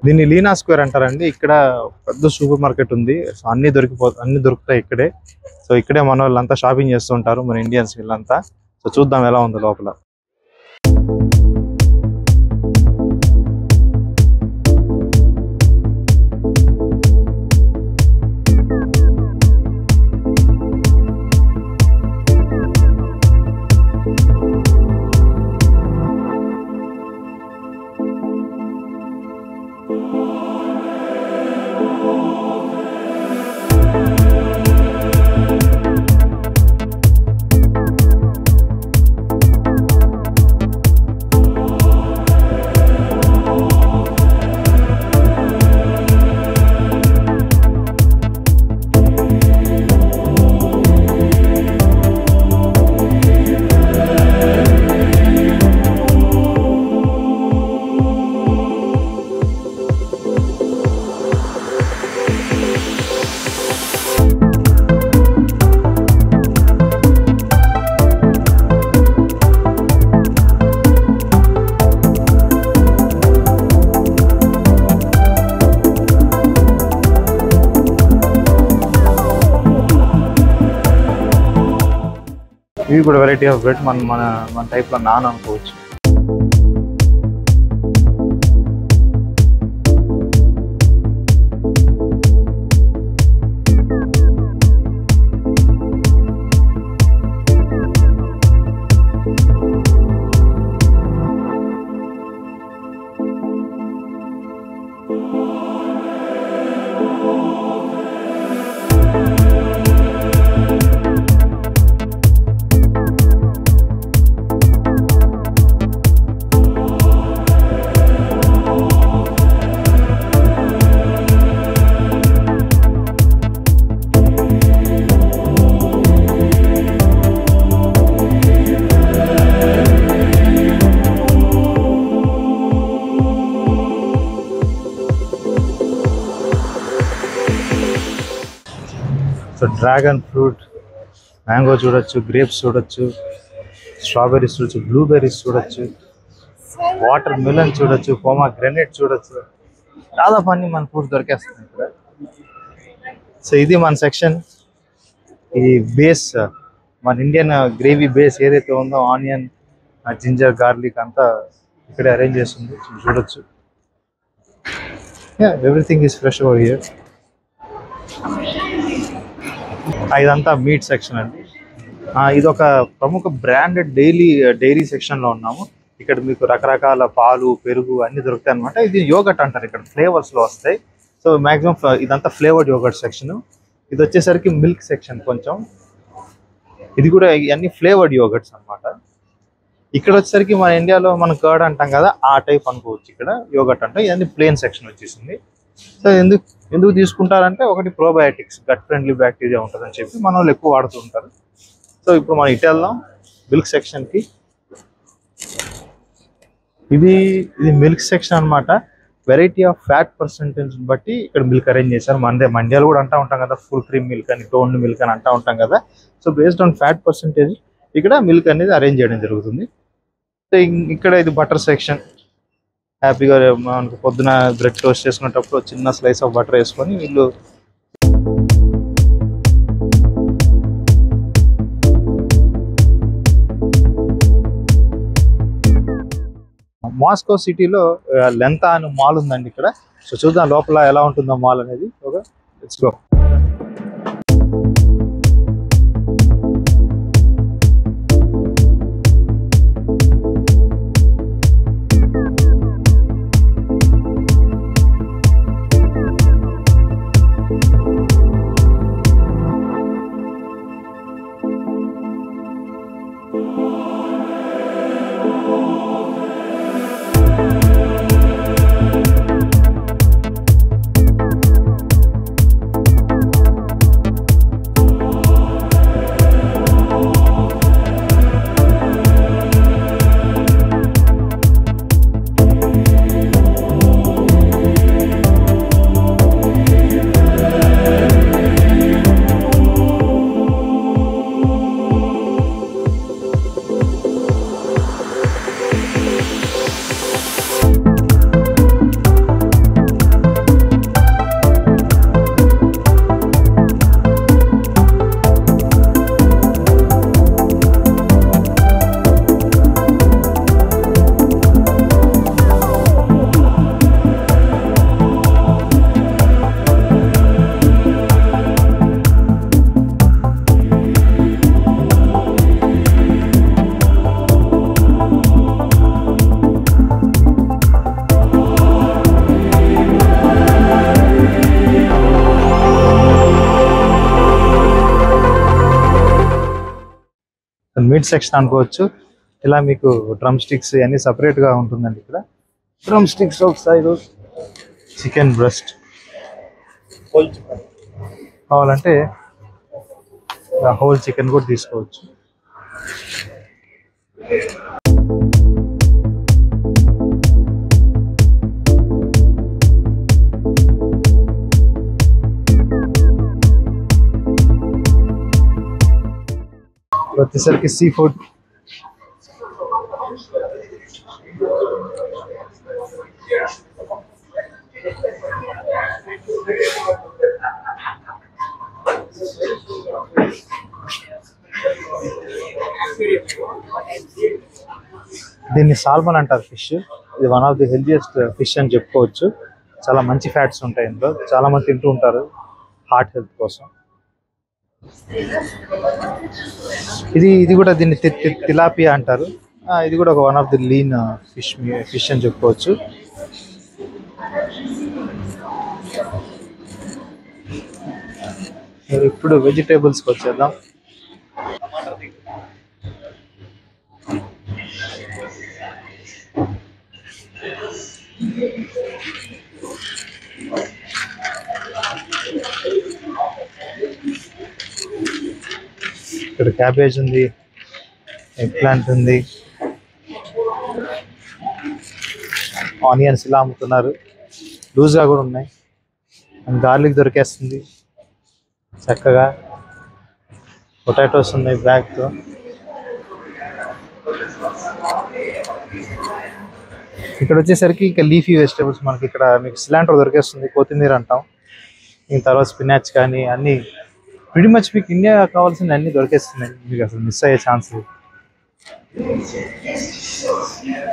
దీన్ని లీనా స్క్వేర్ అంటారండి ఇక్కడ పెద్ద సూపర్ మార్కెట్ ఉంది సో అన్ని దొరికిపో అన్ని దొరుకుతాయి ఇక్కడే సో ఇక్కడే మన వాళ్ళంతా షాపింగ్ చేస్తూ ఉంటారు మన ఇండియన్స్ వీళ్ళంతా సో చూద్దాం ఎలా ఉంది లోపల ఇవి కూడా వెరైటీ ఆఫ్ బ్రెడ్ మన మన మన టైప్ లో నాన్ అనుకోవచ్చు సో డ్రాగన్ ఫ్రూట్ మ్యాంగో చూడొచ్చు గ్రేప్స్ చూడొచ్చు స్ట్రాబెర్రీస్ చూడొచ్చు బ్లూబెర్రీస్ చూడొచ్చు వాటర్ మిలన్ చూడొచ్చు పోమా గ్రెనేట్ చూడొచ్చు దాదాపు అన్ని మన ఫ్రూట్ దొరికేస్తుంది ఇక్కడ సో ఇది మన సెక్షన్ ఈ బేస్ మన ఇండియన్ గ్రేవీ బేస్ ఏదైతే ఉందో ఆనియన్ జింజర్ గార్లిక్ అంతా ఇక్కడే అరేంజ్ చేస్తుంది చూడొచ్చు everything is fresh over here ఇదంతా మీట్ సెక్షన్ అండి ఆ, ఇది ఒక ప్రముఖ బ్రాండెడ్ డైలీ డైరీ సెక్షన్ లో ఉన్నాము ఇక్కడ మీకు రకరకాల పాలు పెరుగు అన్ని దొరుకుతాయి అనమాట ఇది యోగట్ అంటారు ఇక్కడ ఫ్లేవర్స్ లో వస్తాయి సో మాక్సిమం ఇదంతా ఫ్లేవర్డ్ యోగట్ సెక్షన్ ఇది వచ్చేసరికి మిల్క్ సెక్షన్ కొంచెం ఇది కూడా ఇవన్నీ ఫ్లేవర్డ్ యోగట్స్ అన్నమాట ఇక్కడ వచ్చేసరికి మన ఇండియాలో మనం కర్డ్ అంటాం కదా ఆ టైప్ అనుకోవచ్చు ఇక్కడ యోగట్ అంటే ఇవన్నీ ప్లేన్ సెక్షన్ వచ్చేసింది సో ఎందుకు ఎందుకు తీసుకుంటారంటే ఒకటి ప్రోబయాటిక్స్ గట్ ఫ్రెండ్లీ బ్యాక్టీరియా ఉంటుందని చెప్పి మన వాళ్ళు ఎక్కువ వాడుతూ ఉంటారు సో ఇప్పుడు మనం ఇటు వెళ్దాం మిల్క్ సెక్షన్కి ఇది ఇది మిల్క్ సెక్షన్ అన్నమాట వెరైటీ ఆఫ్ ఫ్యాట్ పర్సంటేజ్ బట్టి ఇక్కడ మిల్క్ అరేంజ్ చేశారు మనదే మండ్యాలు కూడా అంటా ఉంటాం కదా ఫుల్ క్రీమ్ మిల్క్ అని టోన్డ్ మిల్క్ అని అంటా ఉంటాం కదా so based on fat percentage ఇక్కడ మిల్క్ అనేది అరేంజ్ చేయడం జరుగుతుంది సో ఇం- ఇక్కడ ఇది బటర్ సెక్షన్ హ్యాపీగా మనకు పొద్దున బ్రెడ్ టోస్ట్ చేసుకునేటప్పుడు ఒక చిన్న స్లైస్ ఆఫ్ బటర్ వేసుకొని వీళ్ళు మాస్కో సిటీలో లెంతా అని మాల్ ఉందండి ఇక్కడ సో చూద్దాం లోపల ఎలా ఉంటుందో మాల్ అనేది okay let's go meat section అనుకోవచ్చు ఇలా మీకు డ్రమ్ స్టిక్స్ అన్ని separate గా ఉంటుందండి ఇక్కడ డ్రమ్ స్టిక్స్ ఒక సైడ్ చికెన్ బ్రెస్ట్ కావాలంటే హోల్ చికెన్ కూడా తీసుకోవచ్చు వచ్చేసరికి సీ ఫుడ్ దీన్ని సాల్మన్ అంటారు ఫిష్ ఇది one of the healthiest fish అని చెప్పుకోవచ్చు చాలా మంచి ఫ్యాట్స్ ఉంటాయి ఇందులో చాలా మంది తింటూ ఉంటారు హార్ట్ హెల్త్ కోసం ఇది ఇది కూడా దీన్ని తి- తి- తిలాపియా అంటారు ఆ, ఇది కూడా ఒక one of the lean fish fish అని చెప్పుకోవచ్చు మరి ఇప్పుడు వెజిటేబుల్స్కి వచ్చేద్దాం ఇక్కడ క్యాబేజ్ ఉంది ఎగ్ ప్లాంట్ ఉంది ఆనియన్స్ ఇలా అమ్ముతున్నారు లూజ్గా కూడా ఉన్నాయి అండ్ గార్లిక్ దొరికేస్తుంది చక్కగా పొటాటోస్ ఉన్నాయి బ్యాగ్తో ఇక్కడ వచ్చేసరికి ఇంకా లీఫీ వెజిటేబుల్స్ మనకి ఇక్కడ మీకు సిలాండర్ దొరికేస్తుంది కొత్తిమీర అంటాం ఇంకా తర్వాత స్పినాచ్ కానీ అన్నీ ప్రిడి మచ్ మీకు ఇండియా కావాల్సిన అన్ని దొరికేస్తున్నాయి మీకు అసలు మిస్ అయ్యే ఛాన్స్ లేదు